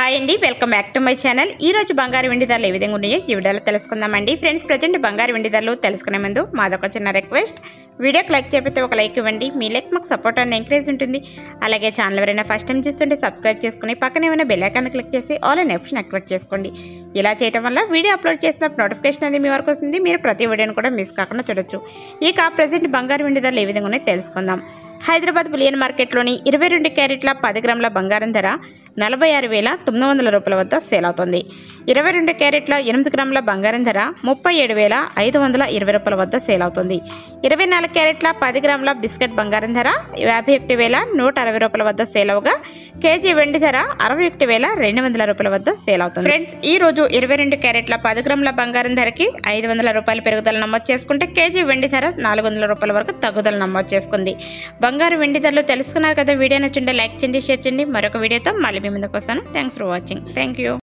hi అండి welcome back to my channel ఈ రోజు బంగారు వెండి ధరలు ఏ విధంగా ఉన్నాయో ఈ వీడియోలో తెలుసుకుందామండి ఫ్రెండ్స్ ప్రజెంట్ బంగారు వెండి ధరలు తెలుసుకునే ముందు మాదొక చిన్న రిక్వెస్ట్ వీడియోకి లైక్ చేయకపోతే ఒక లైక్ ఇవ్వండి మీ లైక్ మాకు సపోర్ట్ అండ్ ఎంకరేజ్ ఉంటుంది అలాగే ఛానల్ ఎవరైనా ఫస్ట్ టైం చూస్తుంటే సబ్స్క్రైబ్ చేసుకుని పక్కనే ఉన్న బెల్ ఐకాన్ క్లిక్ చేసి ఆల్ అనే ఆప్షన్ యాక్టివేట్ చేసుకోండి ఇలా చేయడం వల్ల వీడియో అప్లోడ్ చేసిన నోటిఫికేషన్ అనేది మీ వరకు వస్తుంది మీరు ప్రతి వీడియోని కూడా మిస్ కాకుండా చూడొచ్చు ఇక ప్రజెంట్ బంగారు వెండి ధరలు ఏ విధంగా ఉన్నాయో తెలుసుకుందాం హైదరాబాద్ బులియన్ మార్కెట్లోని ఇరవై రెండు క్యారెట్ల పది గ్రాముల బంగారం ధర నలభై ఆరు వేల తొమ్మిది వందల రూపాయల వద్ద సేల్ అవుతుంది ఇరవై రెండు క్యారెట్ల ఎనిమిది గ్రాముల బంగారం ధర ముప్పై ఏడు వేల ఐదు వందల ఇరవై రూపాయల వద్ద సేల్ అవుతుంది ఇరవై నాలుగు క్యారెట్ల పది గ్రాముల బిస్కెట్ బంగారం ధర యాభై ఒకటి వేల నూట అరవై రూపాయల వద్ద సేల్ అవగా కేజీ వెండి ధర అరవై ఒకటి వేల రెండు వందల రూపాయల వద్ద సేల్ అవుతుంది ఫ్రెండ్స్ ఈ రోజు ఇరవై రెండు క్యారెట్ల పది గ్రాముల బంగారం ధరకి ఐదు వందల రూపాయల పెరుగుదల నమోదు చేసుకుంటే కేజీ వెండి ధర నాలుగు వందల రూపాయల వరకు తగ్గుదల నమోదు చేసుకుంది బంగారు వెండి ధరలు తెలుసుకున్నారు కదా వీడియో నచ్చుంటే లైక్ చేయండి షేర్ చేయండి మరొక వీడియోతో మళ్ళీ మీ ముందుకు వస్తాను thanks for watching thank you